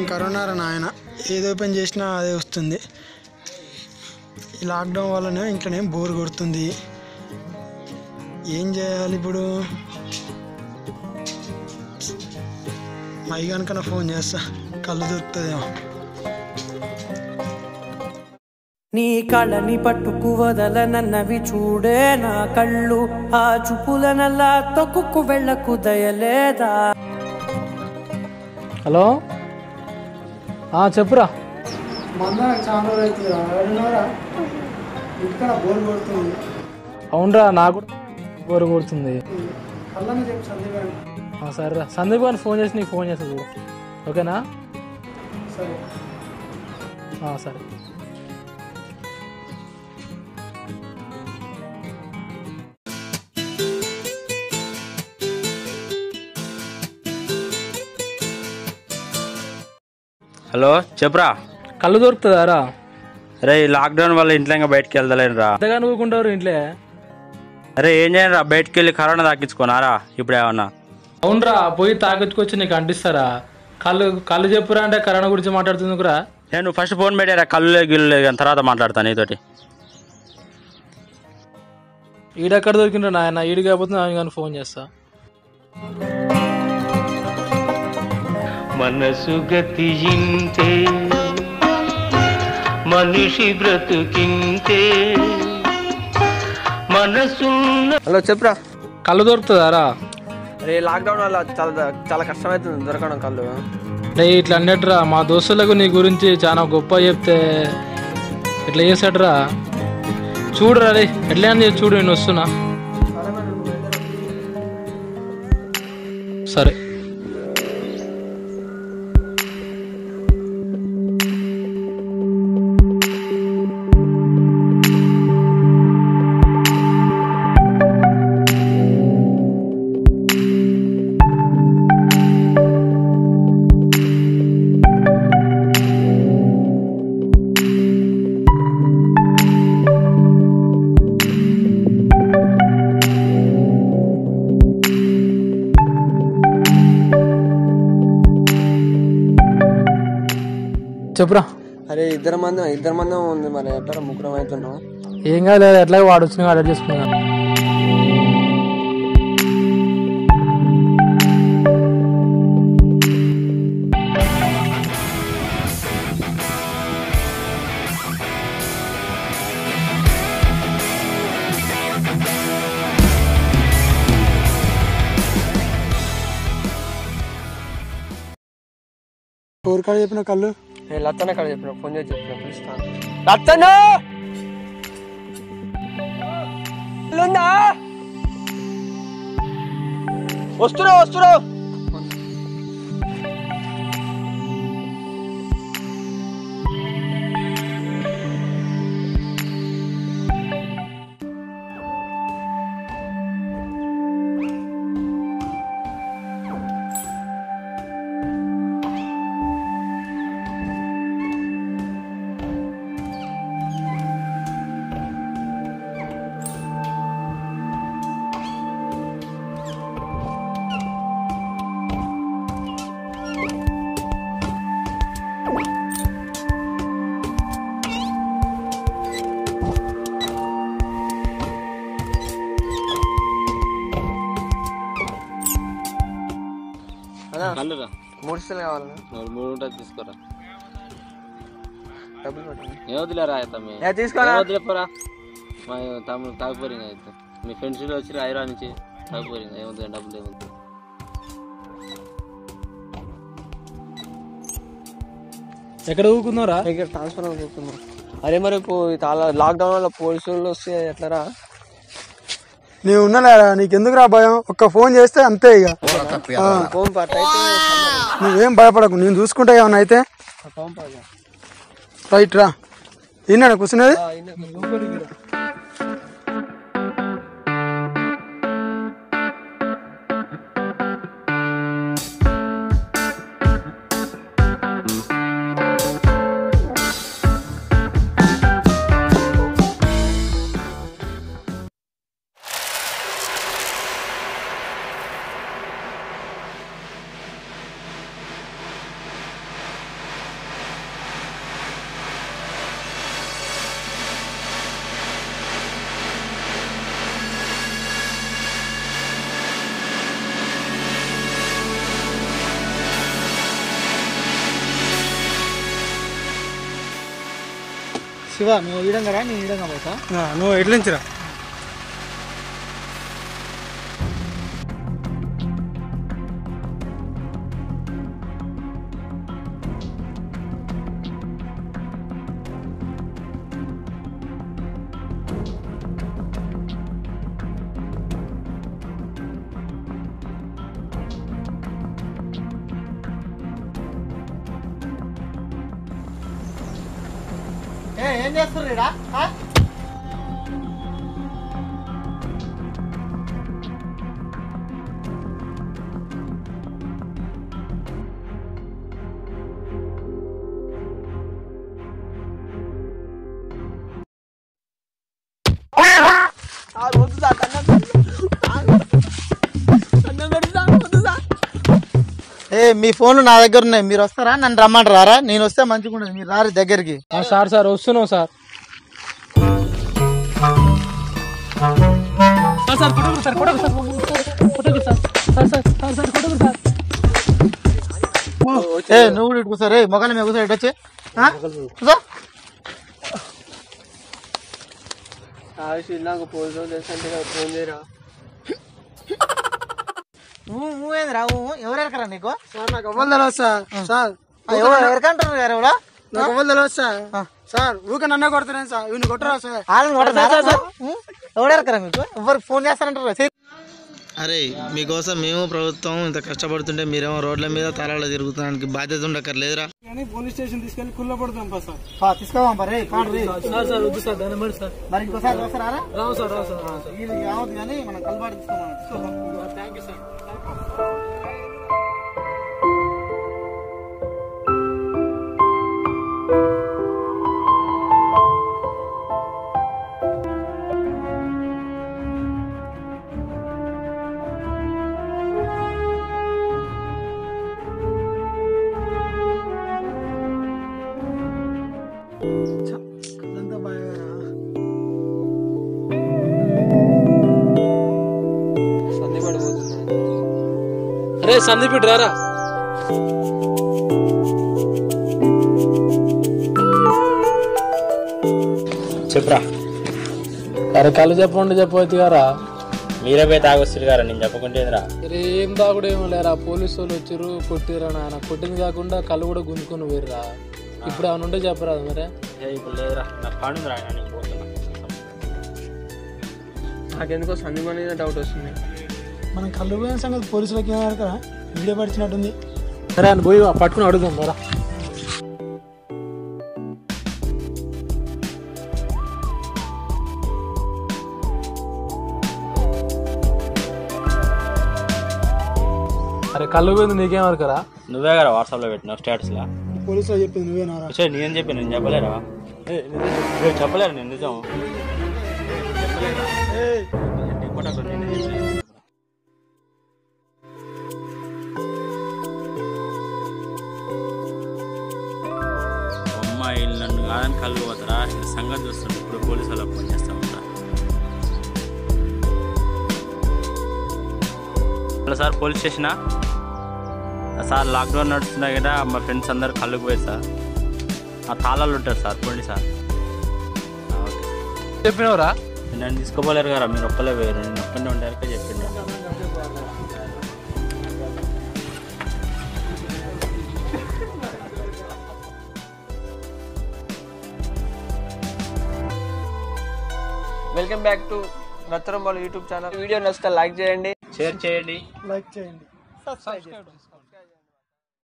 Corona రా నాయన ఏది ఓపెన్ చేసినా అదే వస్తుంది ఈ లాక్డౌన్ వల్లనే ఇంట్లోనే బోర్ కొడుతుంది ఏం చేయాలి ఇప్పుడు మై కనుక ఫోన్ చేస్తా కళ్ళు దొరుకుతుందేమో నీ కళని పట్టుకు వదలనన్నవి చూడే నా కళ్ళు ఆ చూపులనల్లా తొక్కుకు వెళ్ళకు దయలేదా హలో ఆ, చెప్పురా మందా చాలా రోజులు అవుతుంది ఏడున్నారా ఇక్కడ బోర్ కొడుతుంది అవునరా నాకు కూడా బోరు కొడుతుంది కళ్ళని చెప్పు సందీప్ గారు ఆ, సరేరా సందీప్ గారిని ఫోన్ చేసి నీకు ఫోన్ చేస్తా చూడు ఓకేనా సరే ఆ, సరే హలో చెప్పురా కళ్ళు దొరుకుతుందారా అరే ఈ లాక్డౌన్ వల్ల ఇంట్లో ఇంకా బయటికి వెళ్తలేనురా ఎంతగా నువ్వుకుంటారు ఇంట్లో అరే ఏం చేయను రా బయటికి వెళ్ళి కరోనా తగ్గించుకోనారా ఇప్పుడు ఏమన్నా అవునరా పోయి తాకొచ్చుకొచ్చి నీకు అంటిస్తారా కళ్ళు కళ్ళు చెప్పురా అంటే కరోనా గురించి మాట్లాడుతుందికురా నేను ఫస్ట్ ఫోన్ పెట్టారా కళ్ళు లేదు, గిల్లు లేదు కానీ తర్వాత మాట్లాడతాను నీతోటి ఈడెక్కడ దొరికిండ్రా నాయన ఈడు కాకపోతే ఆయన కానీ ఫోన్ చేస్తా మనసు గతియింతే మనిషి బ్రతుకింతే మనసున్న హలో చెప్పురా కళ్ళు దొరుకుతుందారా అరే లాక్డౌన్ వల్ల చాలా చాలా కష్టమవుతుంది దొరకడం కళ్ళు రే ఇట్లా అన్నట్టురా మా దోస్తులకు నీ గురించి చాలా గొప్ప చెప్తే ఇట్లా చేసాడురా చూడురా రే ఎట్లా అని చెప్పి చూడు నేను వస్తున్నా సరే చెప్పురా అరే ఇద్దరు మంది ఇద్దరు మంది ఉంది మరి ఎట్లా ముగ్గురం అవుతున్నాం ఏం కాదు ఎట్లా వాడు వచ్చిన ఆర్డర్ చేసుకున్నా ఎవరు కాడ చెప్పిన కళ్ళు నేను లత్తన్న కాడ చెప్పిన ఫోన్ చేసి చెప్పిన పిలుస్తాను లత్తన్న ఉందా వస్తున్నా వస్తున్నా అదా కళ్ళురా మూడు ఇస్తలు కావాలన్నా మూడు ఉంటుంది తీసుకోరా డబ్బులు పెట్టండి ఏ వదిలేరా తమ్మి ఏ తీసుకోరా వదిలేపోరా మా తమ్ముడు తాగిపోరింది అయితే మీ ఫ్రెండ్స్ వచ్చి హైదరాబాద్ నుంచి తాగిపోరింది ఏముంది డబ్బులు ఏముంది ఎక్కడ ఊకున్నారా ఇక్కడ ట్రాన్స్ఫర్ అవుతున్నాం అరే మరి ఇప్పుడు లాక్డౌన్ వల్ల పోలీసులు వస్తే ఎట్లరా నేను ఉన్నారా నీకెందుకు రా భయం ఒక్క ఫోన్ చేస్తే అంతే ఇక ఆ, ఫోన్ పట్ట అయితే నువ్వేం భయపడకు నేను చూసుకుంటా ఏమన్నా అయితే ఫోన్ పట్ట రైట్ రా ఈయన కూర్చునేది శివ నువ్వు ఈడంగా రా నేను ఈడంగా పోతా ఆ, నువ్వు ఎట్లించిరా ఏ ఏం చేస్తుర్రీడా ఏ మీ ఫోన్లు నా దగ్గర ఉన్నాయి మీరు వస్తారా నన్ను రమ్మంటారా నేను వస్తే మంచిగా ఉండదు మీరు రారు దగ్గరికి ఆ, సార్ సార్ వస్తున్నాం సార్ ఏ నువ్వు కూడా ఇటు కూర్చో రే మొగల మీద కూర్చో ఇటు వచ్చి ఆ? కూర్చో ఆయుష్ నాకు పోలీసు వాళ్ళు తెలుసు అంటే ఫోన్ చేయరా నువ్వు నువ్వేంద్రా నువ్వు ఎవరు ఎరకరా నీకు సార్ నాకు అవ్వదు తెలియదు సార్ సార్ ఆ, ఎవరు ఎరకంటారు గారు ఎవరా నాకు అవ్వదు తెలియదు సార్ సార్ ఊక నన్నే కొడుతున్నాను సార్ ఇవన్నీ కొట్టరా సార్ వాళ్ళని కొట్టరా? ఉం? ఎవరు ఎరకరా మీకు ఎవరు ఫోన్ చేస్తారంటారు సే- అరే మీకోసం మేము ప్రభుత్వం ఇంత కష్టపడుతుంటే మీరేమో రోడ్ల మీద తలాల తిరుగుతున్నానికి బాధ్యత ఉండక్కర్లేదురా కానీ పోలీస్ స్టేషన్ తీసుకెళ్లి కుల్ల పడతాం పా సార్ పా, తీసుకోవా మరి రే, పాడు రే. సార్ సార్ వద్దు సార్ దాని మరి సార్ మరి ఇంకోసారి వస్తారా రావు సార్ రావు సార్ ఇది కావద్దు కానీ మనం కలబాటు తీసుకోమని థ్యాంక్ యూ సార్ అంతా బాగా సంధి పడిపోతున్నా అరే సందీప్ ఇటు రారా చెప్పురా అరే కళ్ళు చెప్పండి చెప్పవచ్చు గారా మీరే పోయి తాగొస్తారు గారా నేను చెప్పకుంటేదిరా అరే ఏం తాగుడు ఏమో లేరా పోలీసు వాళ్ళు వచ్చారు కొట్టిరా నాయన కొట్టింది కాకుండా కళ్ళు కూడా గుంజుకొని పోయిర్రా ఇప్పుడు ఏమైనా ఉంటే చెప్పరాదు మరి ఏ ఇప్పుడు లేదురా నాకు పని రా నేను పోతున్నా నాకెందుకో సంధి మీద డౌట్ వస్తుంది మనం కళ్ళు పోయిన సంగతి పోలీసులకి ఏం ఎరకరా వీడియో పడిచినట్టుంది సరే అని పోయి పట్టుకుని అడుగుదాం రా అరే కళ్ళు పోయింది నీకేం వరకరా నువ్వే కదా వాట్సాప్లో పెట్టినావు స్టేటస్లో పోలీసులు చెప్పింది నువ్వేనారా వచ్చే నేను చెప్పి నేను చెప్పలేరా ఏ, నిజం చెప్పు. ఏ, చెప్పలేరు నేను నిజం చెప్పలేరా? నీ కొట్టకు, నేనే చెప్పలేను. అమ్మాయి నన్ను కాదని కళ్ళు పోతారా ఈ సంగతి చూస్తుంటే ఇప్పుడు పోలీసు వాళ్ళకి ఫోన్ చేస్తా ఉంటా హలో సార్ పోలీస్ స్టేషనా సార్ లాక్డౌన్ నడుస్తున్నాయి కదా మా ఫ్రెండ్స్ అందరు కళ్ళుకు పోయి సార్ ఆ తాళాలు ఉంటారు సార్ పోండి సార్ ఆ, ఓకే సార్. చెప్పినవరా నన్ను తీసుకోపోలేరు కదా మీరు ఒక్కలే పోయారు నేను ఒక్కనే ఉండేవరకే చెప్పిండు వెల్కమ్ బ్యాక్ టు రత్తరం వాళ్ళ యూట్యూబ్ ఛానల్ వీడియో నచ్చితే లైక్ చేయండి షేర్ చేయండి లైక్ చేయండి సబ్స్క్రైబ్ చేసుకోండి